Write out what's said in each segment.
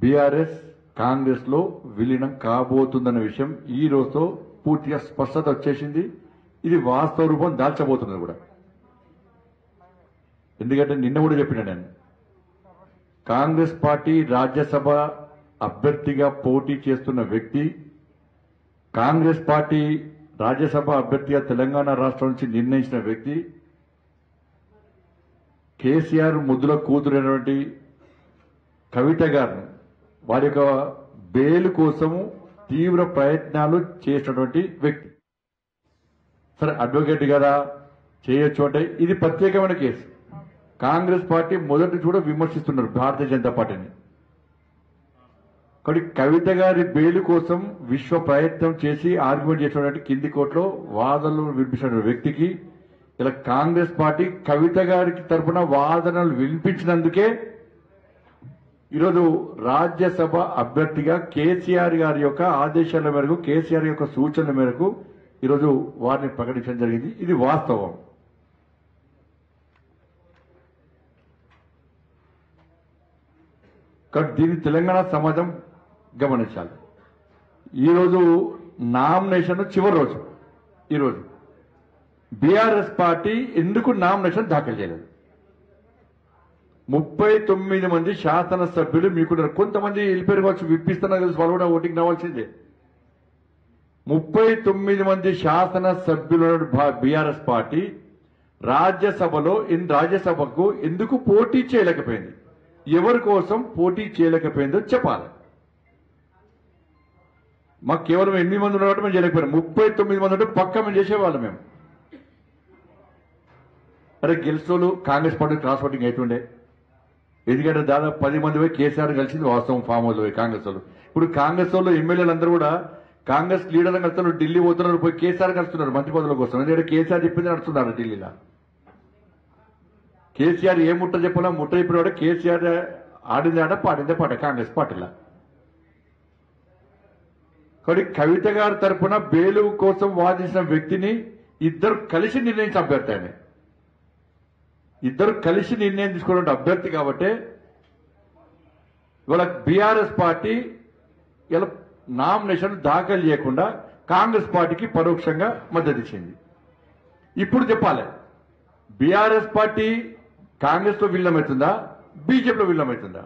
BRS Congress లో విలీనం కాబోతుందన్న విషయం ఈ రోజుతో పూర్తిగా స్పష్టత వచ్చేసింది ఇది వాస్తవ రూపం దాల్చబోతున్నది కూడా ఎందుకంటే నిన్న కూడా చెప్పిన నేను కాంగ్రెస్ పార్టీ రాజ్యసభ అభ్యర్థిగా పోటీ చేస్తున్న వ్యక్తి కాంగ్రెస్ పార్టీ రాజ్యసభ అభ్యర్థిగా తెలంగాణ రాష్ట్రం నుంచి నిర్ణయించిన వ్యక్తి కేసీఆర్ ముద్దుల కూతురైనటువంటి కవిత గారిని వారి యొక్క బెయిల్ కోసము తీవ్ర ప్రయత్నాలు చేసినటువంటి వ్యక్తి సరే అడ్వకేట్ కదా చేయొచ్చు అంటే ఇది ప్రత్యేకమైన కేసు కాంగ్రెస్ పార్టీ మొదటి నుంచి కూడా విమర్శిస్తున్నారు భారతీయ జనతా పార్టీని కాబట్టి కవిత గారి బెయిల్ కోసం విశ్వ ప్రయత్నం చేసి ఆర్గ్యుమెంట్ చేసినటువంటి కింది కోర్టులో వాదనలు వినిపించిన వ్యక్తికి ఇలా కాంగ్రెస్ పార్టీ కవిత గారికి తరపున వాదనలు వినిపించినందుకే ఈరోజు రాజ్యసభ అభ్యర్థిగా కేసీఆర్ గారి యొక్క ఆదేశాల మేరకు కేసీఆర్ యొక్క సూచనల మేరకు ఈరోజు వారిని ప్రకటించడం జరిగింది ఇది వాస్తవం కాబట్టి దీన్ని తెలంగాణ సమాజం గమనించాలి ఈరోజు నామినేషన్ చివరి రోజు ఈరోజు బీఆర్ఎస్ పార్టీ ఎందుకు నామినేషన్ దాఖలు చేయలేదు ముప్పై తొమ్మిది మంది శాసనసభ్యులు మీకున్నారు కొంతమంది వెళ్ళిపోయారు కావచ్చు విప్పిస్తున్నా తెలుసు వాళ్ళు కూడా ఓటింగ్ రావాల్సిందే ముప్పై తొమ్మిది మంది శాసనసభ్యుల బీఆర్ఎస్ పార్టీ రాజ్యసభలో ఇన్ రాజ్యసభకు ఎందుకు పోటీ చేయలేకపోయింది ఎవరి కోసం పోటీ చేయలేకపోయిందో చెప్పాలి మాకు కేవలం ఎనిమిది మంది ఉన్నారు కాబట్టి మేము చేయలేకపోయాం ముప్పై తొమ్మిది మంది ఉంటే పక్క మేము చేసేవాళ్ళం మేము అరే గెలిచోళ్ళు కాంగ్రెస్ పార్టీ క్రాస్ ఓటింగ్ అవుతుండే ఎందుకంటే దాదాపు పది మంది పోయి కేసీఆర్ కలిసింది వాస్తవం ఫామ్ హౌస్ పోయి కాంగ్రెస్ వాళ్ళు ఇప్పుడు కాంగ్రెస్ వాళ్ళు ఎమ్మెల్యేలు అందరూ కూడా కాంగ్రెస్ లీడర్లు కలుస్తున్నారు ఢిల్లీ పోతున్నారు పోయి కేసీఆర్ కలుస్తున్నారు మంత్రి పదవుల కోసం ఎందుకంటే కేసీఆర్ చెప్పింది నడుస్తున్నారు ఢిల్లీలో కేసీఆర్ ఏ ముట్ట చెప్పినా ముట్ట చెప్పిన వాడు కేసీఆర్ ఆడింది ఆట పాడిందే పాట కాంగ్రెస్ పార్టీలో కాబట్టి కవిత గారి తరపున బేలు కోసం వాదించిన వ్యక్తిని ఇద్దరు కలిసి నిర్ణయించిన అభ్యర్థి ఆయన ఇద్దరు కలిసి నిర్ణయం తీసుకున్న అభ్యర్థి కాబట్టి ఇవాళ బీఆర్ఎస్ పార్టీ ఇలా నామినేషన్ దాఖలు చేయకుండా కాంగ్రెస్ పార్టీకి పరోక్షంగా మద్దతు ఇచ్చింది ఇప్పుడు చెప్పాలి బీఆర్ఎస్ పార్టీ కాంగ్రెస్ లో విలీనమవుతుందా బీజేపీలో విలీనమవుతుందా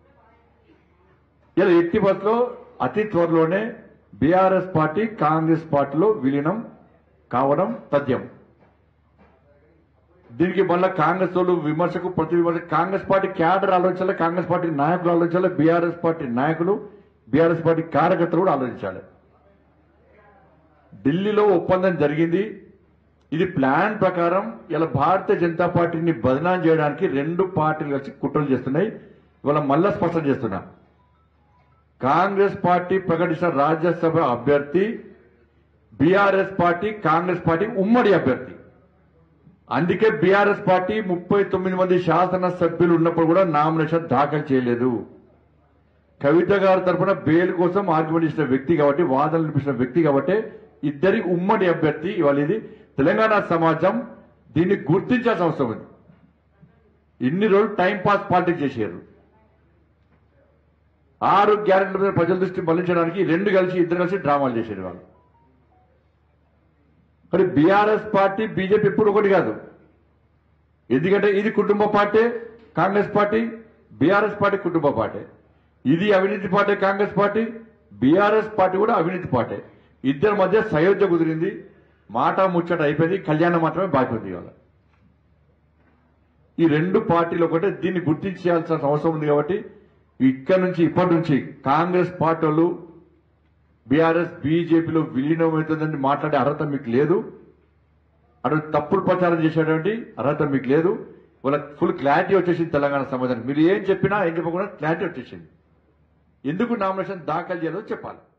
ఇలా ఎట్టి బస్సులో అతి త్వరలోనే బీఆర్ఎస్ పార్టీ కాంగ్రెస్ పార్టీలో విలీనం కావడం తథ్యం దీనికి మళ్ళా కాంగ్రెస్ వాళ్ళు విమర్శకు ప్రతి విమర్శ కాంగ్రెస్ పార్టీ క్యాడర్ ఆలోచించాలి కాంగ్రెస్ పార్టీ నాయకులు ఆలోచించాలి బీఆర్ఎస్ పార్టీ నాయకులు బీఆర్ఎస్ పార్టీ కార్యకర్తలు కూడా ఆలోచించాలి ఢిల్లీలో ఒప్పందం జరిగింది ఇది ప్లాన్ ప్రకారం ఇలా భారతీయ జనతా పార్టీని బదనాం చేయడానికి రెండు పార్టీలు కలిసి కుట్రలు చేస్తున్నాయి ఇవాళ మళ్ళా స్పష్టం చేస్తున్నా కాంగ్రెస్ పార్టీ ప్రకటించిన రాజ్యసభ అభ్యర్థి బీఆర్ఎస్ పార్టీ కాంగ్రెస్ పార్టీ ఉమ్మడి అభ్యర్థి అందుకే బీఆర్ఎస్ పార్టీ ముప్పై తొమ్మిది మంది శాసన సభ్యులు ఉన్నప్పుడు కూడా నామినేషన్ దాఖలు చేయలేదు కవిత గారి తరఫున బెయిల్ కోసం ఆర్గ్యుమెంట్ ఇచ్చిన వ్యక్తి కాబట్టి వాదనలు వినిపించిన వ్యక్తి కాబట్టి ఇద్దరి ఉమ్మడి అభ్యర్థి ఇవాళ ఇది తెలంగాణ సమాజం దీన్ని గుర్తించాల్సిన అవసరం ఉంది ఇన్ని రోజులు టైం పాస్ పాలిటిక్స్ చేశారు ఆరు గ్యారెంటీల మీద ప్రజల దృష్టి మళ్లించడానికి రెండు కలిసి ఇద్దరు కలిసి డ్రామాలు చేశారు వాళ్ళు మరి బీఆర్ఎస్ పార్టీ బీజేపీ ఎప్పుడు ఒకటి కాదు ఎందుకంటే ఇది కుటుంబ party Congress party BRS party కుటుంబ పార్టీ ఇది అవినీతి party Congress party BRS party కూడా అవినీతి పార్టీ ఇద్దరి మధ్య సయోధ్య కుదిరింది మాట ముచ్చట అయిపోయింది కళ్యాణం మాత్రమే బాకీ ఉంది ఇవాళ ఈ రెండు పార్టీలు ఒకటే దీన్ని గుర్తించాల్సిన అవసరం ఉంది కాబట్టి ఇక్కడ నుంచి ఇప్పటి నుంచి కాంగ్రెస్ పార్టీ వాళ్ళు బీఆర్ఎస్ బీజేపీలో విలీనం అవుతుందని మాట్లాడే అర్హత మీకు లేదు అటు తప్పుడు ప్రచారం చేసేటువంటి అర్హత మీకు లేదు వాళ్ళకి ఫుల్ క్లారిటీ వచ్చేసింది తెలంగాణ సమాజానికి మీరు ఏం చెప్పినా ఏం చెప్పకుండా క్లారిటీ వచ్చేసింది ఎందుకు నామినేషన్ దాఖలు చేయాలో చెప్పాలి